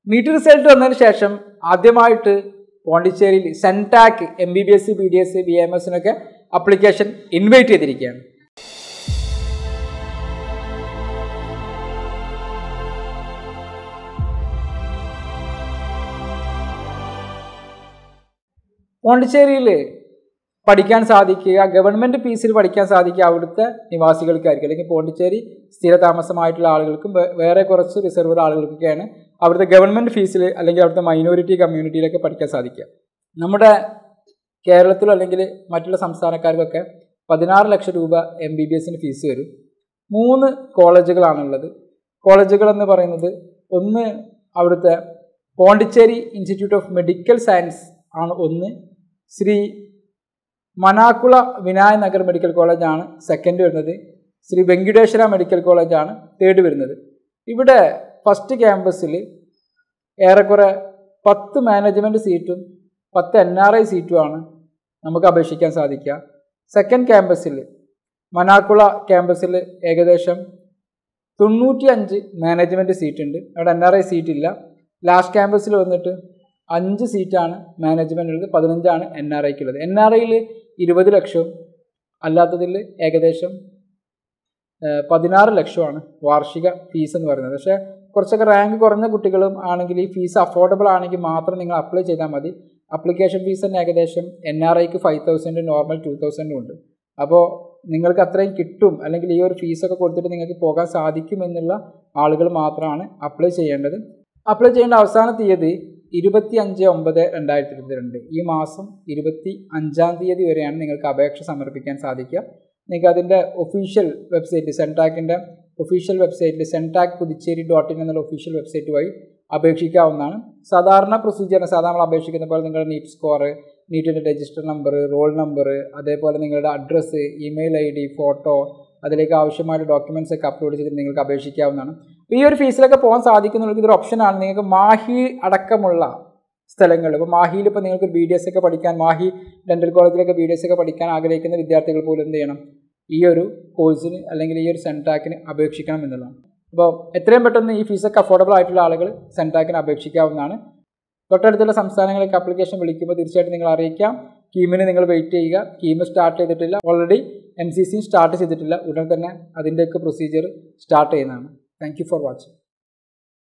NEET result വന്നതിന് ശേഷം ആദ്യമായിട്ട് പോണ്ടിച്ചേരിയിൽ CENTAC M B B S B D S B M എസിനൊക്കെ അപ്ലിക്കേഷൻ ഇൻവൈറ്റ് ചെയ്തിരിക്കുകയാണ് പോണ്ടിച്ചേരിയിൽ പഠിക്കാൻ സാധിക്കുക ഗവൺമെൻറ് ഫീസിൽ പഠിക്കാൻ സാധിക്കുക അവിടുത്തെ നിവാസികൾക്കായിരിക്കും അല്ലെങ്കിൽ പോണ്ടിച്ചേരി സ്ഥിരതാമസമായിട്ടുള്ള ആളുകൾക്കും വേ- വേറെ കുറച്ച് റിസർവ്ഡ് ആളുകൾക്കൊക്കെയാണ് അവിടുത്തെ ഗവൺമെൻറ് ഫീസിൽ അല്ലെങ്കിൽ അവിടുത്തെ മൈനോറിറ്റി കമ്മ്യൂണിറ്റിയിലൊക്കെ പഠിക്കാൻ സാധിക്കുക നമ്മുടെ കേരളത്തിലോ അല്ലെങ്കിൽ മറ്റുള്ള സംസ്ഥാനക്കാർക്കൊക്കെ പതിനാറ് ലക്ഷം രൂപ എം ബി ബി എസിന് ഫീസ് വരും മൂന്ന് കോളേജുകളാണുള്ളത് കോളേജുകൾ എന്ന് പറയുന്നത് ഒന്ന് അവിടുത്തെ Pondicherry institute of medical science ആണ് ഒന്ന് ശ്രീ മനാക്കുള വിനായ നഗർ മെഡിക്കൽ കോളേജാണ് സെക്കൻഡ് വരുന്നത് ശ്രീ വെങ്കിടേശ്വര മെഡിക്കൽ കോളേജാണ് തേർഡ് വരുന്നത് ഇവിടെ ഫസ്റ്റ് ക്യാമ്പസിൽ ഏറെക്കുറെ പത്ത് മാനേജ്മെൻറ്റ് സീറ്റും പത്ത് എൻ ആർ ഐ സീറ്റുമാണ് നമുക്ക് അപേക്ഷിക്കാൻ സാധിക്കുക സെക്കൻഡ് ക്യാമ്പസിൽ മനാക്കുള ക്യാമ്പസിൽ ഏകദേശം തൊണ്ണൂറ്റി അഞ്ച് മാനേജ്മെൻറ്റ് സീറ്റ് ഉണ്ട് അവിടെ എൻ ആർ ഐ സീറ്റ് ഇല്ല ലാസ്റ്റ് ക്യാമ്പസിൽ വന്നിട്ട് അഞ്ച് സീറ്റാണ് മാനേജ്മെൻ്റ് ഉള്ളത് പതിനഞ്ചാണ് എൻ ആർ ഐക്ക് ഉള്ളത് എൻ ആർ ഐയിൽ ഇരുപത് ലക്ഷവും അല്ലാത്തതിൽ ഏകദേശം ഏഹ്, പതിനാറ് ലക്ഷമാണ് വാർഷിക ഫീസ് എന്ന് പറയുന്നത് പക്ഷേ കുറച്ചൊക്കെ റാങ്ക് കുറഞ്ഞ കുട്ടികളും ആണെങ്കിൽ ഈ ഫീസ് അഫോർഡബിൾ ആണെങ്കിൽ മാത്രം നിങ്ങൾ അപ്ലൈ ചെയ്താൽ മതി അപ്ലിക്കേഷൻ ഫീസ് തന്നെ ഏകദേശം എൻ ആർ ഐക്ക് ഫൈവ് തൗസൻഡ് നോർമൽ ടു തൗസൻഡും ഉണ്ട് അപ്പോൾ നിങ്ങൾക്ക് അത്രയും കിട്ടും അല്ലെങ്കിൽ ഈ ഒരു ഫീസൊക്കെ കൊടുത്തിട്ട് നിങ്ങൾക്ക് പോകാൻ സാധിക്കും എന്നുള്ള ആളുകൾ മാത്രമാണ് അപ്ലൈ ചെയ്യേണ്ടത് അപ്ലൈ ചെയ്യേണ്ട അവസാന തീയതി ഇരുപത്തി അഞ്ച് ഒമ്പത് രണ്ടായിരത്തി ഇരുപത്തിരണ്ട് ഈ മാസം ഇരുപത്തി അഞ്ചാം തീയതി വരെയാണ് നിങ്ങൾക്ക് അപേക്ഷ സമർപ്പിക്കാൻ സാധിക്കുക നിങ്ങൾക്ക് അതിൻ്റെ ഒഫീഷ്യൽ വെബ്സൈറ്റ് സെൻടാക്കിൻ്റെ ഒഫീഷ്യൽ വെബ്സൈറ്റിൽ സെൻടാക് പുതുച്ചേരി ഡോട്ട് ഇൻ എന്നുള്ള ഒഫീഷ്യൽ വെബ്സൈറ്റ് വഴി അപേക്ഷിക്കാവുന്നതാണ് സാധാരണ പ്രൊസീജിയറിന് സാധാരണ നമ്മൾ അപേക്ഷിക്കുന്ന പോലെ നിങ്ങളുടെ നീറ്റ് സ്കോർ നീറ്റിൻ്റെ രജിസ്റ്റർ നമ്പർ റോൾ നമ്പർ അതേപോലെ നിങ്ങളുടെ address email I D photo അതിലേക്ക് ആവശ്യമായ ഡോക്യുമെൻറ്റ്സ് ഒക്കെ അപ്ലോഡ് ചെയ്തിട്ട് നിങ്ങൾക്ക് അപേക്ഷിക്കാവുന്നതാണ് അപ്പോൾ ഈ ഒരു ഫീസിലൊക്കെ പോകാൻ സാധിക്കുന്നുള്ളൂ ഇതൊരു ഓപ്ഷനാണ് നിങ്ങൾക്ക് മാഹി അടക്കമുള്ള സ്ഥലങ്ങൾ ഇപ്പോൾ മാഹിയിൽ ഇപ്പോൾ നിങ്ങൾക്ക് ബി ഡി എസ് ഒക്കെ പഠിക്കാൻ മാഹി ഡെൻ്റൽ കോളേജിലൊക്കെ ബി ഡി എസ് ഒക്കെ പഠിക്കാൻ ആഗ്രഹിക്കുന്ന വിദ്യാർത്ഥികൾ പോലും എന്ത് ചെയ്യണം ഈ ഒരു കോഴ്സിന് അല്ലെങ്കിൽ ഈ ഒരു സെൻടാക്കിന് അപേക്ഷിക്കണം എന്നുള്ളതാണ് അപ്പോൾ എത്രയും പെട്ടെന്ന് ഈ ഫീസൊക്കെ അഫോർഡബിൾ ആയിട്ടുള്ള ആളുകൾ സെൻടാക്കിന് അപേക്ഷിക്കാവുന്നതാണ് തൊട്ടടുത്തുള്ള സംസ്ഥാനങ്ങളിലേക്ക് അപ്ലിക്കേഷൻ വിളിക്കുമ്പോൾ തീർച്ചയായിട്ടും നിങ്ങൾ അറിയിക്കാം കീമിന് നിങ്ങൾ വെയിറ്റ് ചെയ്യുക കീം സ്റ്റാർട്ട് ചെയ്തിട്ടില്ല already M C C start ചെയ്തിട്ടില്ല ഉടൻ തന്നെ അതിൻ്റെയൊക്കെ പ്രൊസീജിയർ സ്റ്റാർട്ട് ചെയ്യുന്നതാണ് താങ്ക് യു ഫോർ വാച്ചിങ്